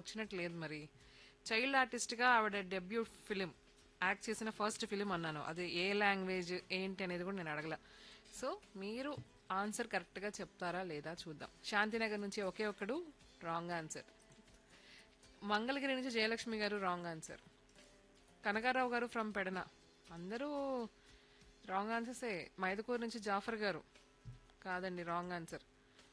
వచ్చినట్టు లేదు మరి చైల్డ్ ఆర్టిస్ట్గా ఆవిడ డెబ్యూ ఫిలిం యాక్ట్ చేసిన ఫస్ట్ ఫిలిం అన్నాను అది ఏ లాంగ్వేజ్ ఏంటి అనేది కూడా నేను అడగల సో మీరు ఆన్సర్ కరెక్ట్గా చెప్తారా లేదా చూద్దాం శాంతినగర్ నుంచి ఒకే ఒక్కడు రాంగ్ ఆన్సర్ మంగళగిరి నుంచి జయలక్ష్మి గారు రాంగ్ ఆన్సర్ కనకారావు గారు ఫ్రమ్ పెడన అందరూ రాంగ్ ఆన్సర్సే మైదుకూరు నుంచి జాఫర్ గారు కాదండి రాంగ్ ఆన్సర్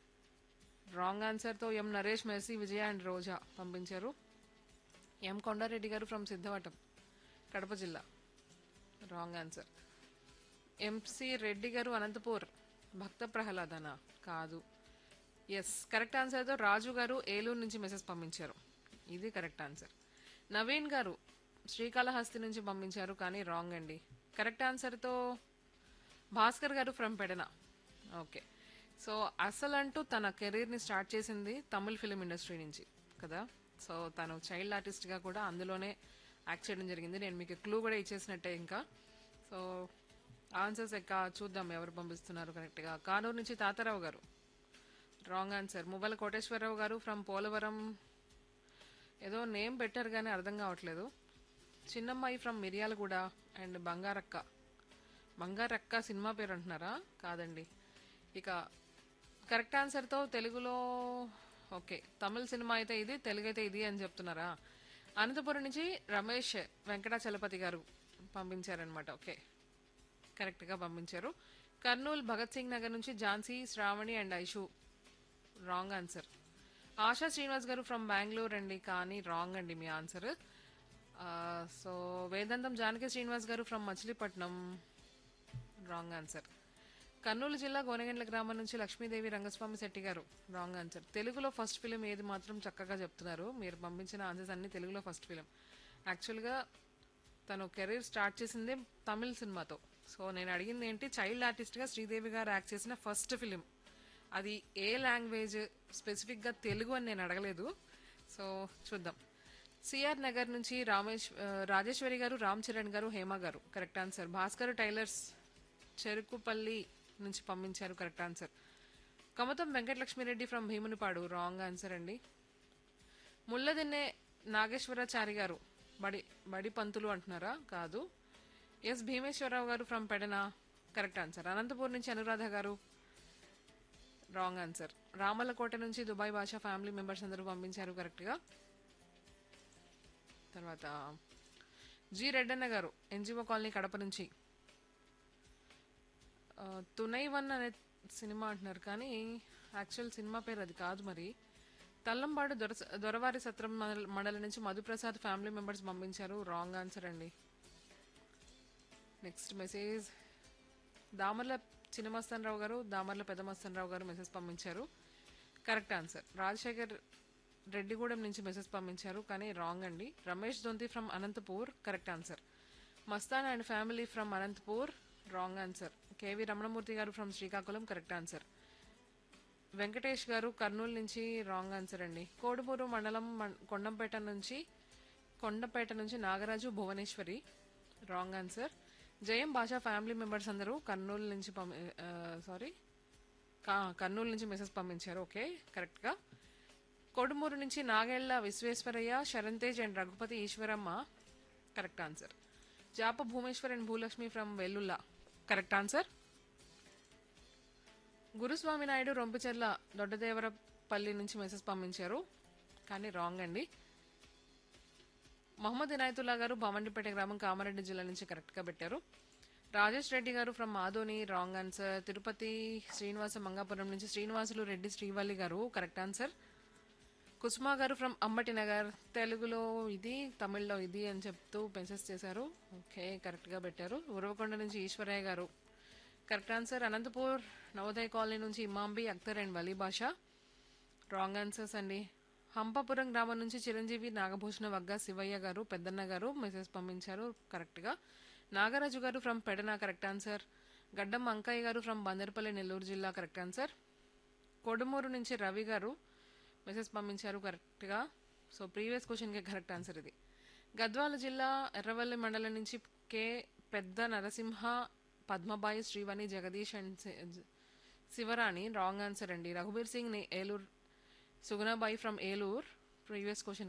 రాంగ్ ఆన్సర్తో ఎం నరేష్ మెర్సీ విజయ అండ్ రోజా పంపించారు ఎం కొండారెడ్డి గారు ఫ్రమ్ సిద్ధవటం కడప జిల్లా రాంగ్ ఆన్సర్ ఎంసి రెడ్డి గారు అనంతపూర్ భక్త ప్రహ్లాదనా కాదు ఎస్ కరెక్ట్ ఆన్సర్తో రాజు గారు ఏలూరు నుంచి మెసేజ్ పంపించారు ఇది కరెక్ట్ ఆన్సర్ నవీన్ గారు శ్రీకాళహస్తి నుంచి పంపించారు కానీ రాంగ్ అండి కరెక్ట్ ఆన్సర్తో భాస్కర్ గారు ఫ్రమ్ పెడన ఓకే సో అసలు అంటూ తన కెరీర్ని స్టార్ట్ చేసింది తమిళ్ ఫిలిం ఇండస్ట్రీ నుంచి కదా సో తను చైల్డ్ ఆర్టిస్ట్గా కూడా అందులోనే యాక్ట్ చేయడం జరిగింది నేను మీకు క్లూ కూడా ఇచ్చేసినట్టే ఇంకా సో ఆన్సర్స్ ఎక్క చూద్దాం ఎవరు పంపిస్తున్నారు కరెక్ట్గా కానూరు నుంచి తాతారావు గారు రాంగ్ ఆన్సర్ మువ్వల కోటేశ్వరరావు గారు ఫ్రమ్ పోలవరం ఏదో నేమ్ పెట్టారు కానీ అర్థం కావట్లేదు చిన్నమ్మాయి from Miryalaguda and Bangarakka Bangarakka cinema పేరు అంటున్నారా కాదండి ఇక కరెక్ట్ ఆన్సర్తో తెలుగులో ఓకే తమిళ సినిమా అయితే ఇది తెలుగు అయితే ఇది అని చెప్తున్నారా అనంతపురం నుంచి రమేష్ వెంకటాచలపతి గారు పంపించారనమాట ఓకే కరెక్ట్గా పంపించారు కర్నూలు భగత్ సింగ్ నగర్ నుంచి Jhansi Sravani and Aishu wrong answer Asha Srinivas garu from Bengaluru అండి కానీ రాంగ్ అండి మీ ఆన్సర్ సో వేదాంతం Janaki Srinivas garu from Machilipatnam wrong answer Kurnool జిల్లా గోనగండ్ల గ్రామం నుంచి లక్ష్మీదేవి రంగస్వామి శెట్టి గారు రాంగ్ ఆన్సర్ తెలుగులో ఫస్ట్ ఫిలిం ఏది మాత్రం చక్కగా చెప్తున్నారు మీరు పంపించిన ఆన్సర్స్ అన్ని తెలుగులో ఫస్ట్ ఫిలిం యాక్చువల్గా తను కెరీర్ స్టార్ట్ చేసింది తమిళ్ సినిమాతో సో నేను అడిగింది ఏంటి చైల్డ్ ఆర్టిస్ట్గా శ్రీదేవి గారు యాక్ట్ చేసిన ఫస్ట్ ఫిలిం అది ఏ లాంగ్వేజ్ స్పెసిఫిక్గా తెలుగు అని నేను అడగలేదు సో చూద్దాం సిఆర్ నగర్ నుంచి రామేష్ ఆ, రాజేశ్వరి గారు Ram Charan garu Hema garu correct answer Bhaskar tailors Cherukupalli నుంచి పంపించారు correct answer Kamatham Venkatalakshmireddy from Bhimunipadu wrong answer అండి ముల్లదిన్నే నాగేశ్వరాచారి గారు బడి బడి పంతులు అంటున్నారా కాదు S Bhimeswararao garu from Pedana correct answer Anantapur నుంచి అనురాధ గారు రాంగ్ ఆన్సర్ రామలకోట నుంచి దుబాయ్ భాషా ఫ్యామిలీ మెంబర్స్ అందరూ పంపించారు కరెక్ట్గా తర్వాత జి రెడ్డన్న గారు ఎన్జిఓ కాలనీ కడప నుంచి ఆ, తునై వన్ అనే సినిమా అంటున్నారు కానీ యాక్చువల్ సినిమా పేరు అది కాదు మరి తల్లంబాడు దొర దొరవారి సత్రం మండల- మండలం నుంచి మధుప్రసాద్ ఫ్యామిలీ మెంబర్స్ పంపించారు రాంగ్ ఆన్సర్ అండి నెక్స్ట్ మెసేజ్ దామర్ల చిన్నమస్తన్ గారు దామర్ల పెద్దమస్తన్ రావు గారు మెసేజ్ పంపించారు కరెక్ట్ ఆన్సర్ రాజశేఖర్ రెడ్డిగూడెం నుంచి మెసేజ్ పంపించారు కానీ రాంగ్ అండి Ramesh Donthi from Anantapur correct answer Mastan and family from Anantapur wrong answer K V Ramanamurthy garu from Srikakulam correct answer Venkatesh garu Kurnool నుంచి రాంగ్ ఆన్సర్ అండి కోడుమూరు మండలం మం- కొండంపేట నుంచి కొండపేట నుంచి నాగరాజు భువనేశ్వరి రాంగ్ ఆన్సర్ జయం భాషా ఫ్యామిలీ మెంబర్స్ అందరూ కర్నూలు నుంచి పంపి సారీ కర్నూలు నుంచి మెసేజ్ పంపించారు ఓకే కరెక్ట్గా కొడుమూరు నుంచి Nagella Visweswaraiah Sharantej and Raghupathi Eswaramma correct answer Japa Bhumeshwar and Bhulakshmi from Vellulla correct answer Guruswamy Naidu Rompicherla Doddadevarapalli నుంచి మెసేజ్ పంపించారు కానీ రాంగ్ అండి మహమ్మద్ ఇనాయతుల్లా గారు భవన్నిపేట గ్రామం కామారెడ్డి జిల్లా నుంచి కరెక్ట్గా పెట్టారు Rajesh Reddy garu from Adoni wrong answer Tirupati Srinivasa Mangapuram నుంచి శ్రీనివాసులు రెడ్డి శ్రీవల్లి గారు కరెక్ట్ ఆన్సర్ కుసుమా గారు ఫ్రమ్ అంబటి నగర్ తెలుగులో ఇది తమిళ్లో ఇది అని చెప్తూ మెసేజ్ చేశారు ఓకే కరెక్ట్గా పెట్టారు ఉరవకొండ నుంచి Eswaraiah garu correct answer Anantapur Navodaya colony నుంచి ఇమాంబి అఖ్తర్ అండ్ వలీ భాష రాంగ్ ఆన్సర్స్ అండి హంపాపురం గ్రామం నుంచి చిరంజీవి నాగభూషణ వగ్గ శివయ్య గారు పెద్దన్న గారు మెసేజ్ పంపించారు కరెక్ట్గా నాగరాజు గారు ఫ్రమ్ పెడన కరెక్ట్ ఆన్సర్ గడ్డం అంకయ్య గారు ఫ్రమ్ బందర్పల్లి నెల్లూరు జిల్లా కరెక్ట్ ఆన్సర్ కొడుమూరు నుంచి రవి గారు మెసేజ్ పంపించారు కరెక్ట్గా సో ప్రీవియస్ క్వశ్చన్కి కరెక్ట్ ఆన్సర్ ఇది గద్వాల జిల్లా ఎర్రవల్లి మండలం నుంచి కే పెద్ద నరసింహ పద్మబాయి శ్రీవాణి జగదీష్ అండ్ సి- శివరాణి రాంగ్ ఆన్సర్ అండి రఘుబీర్ సింగ్ ని- Eluru Sugunabai from Eluru previous question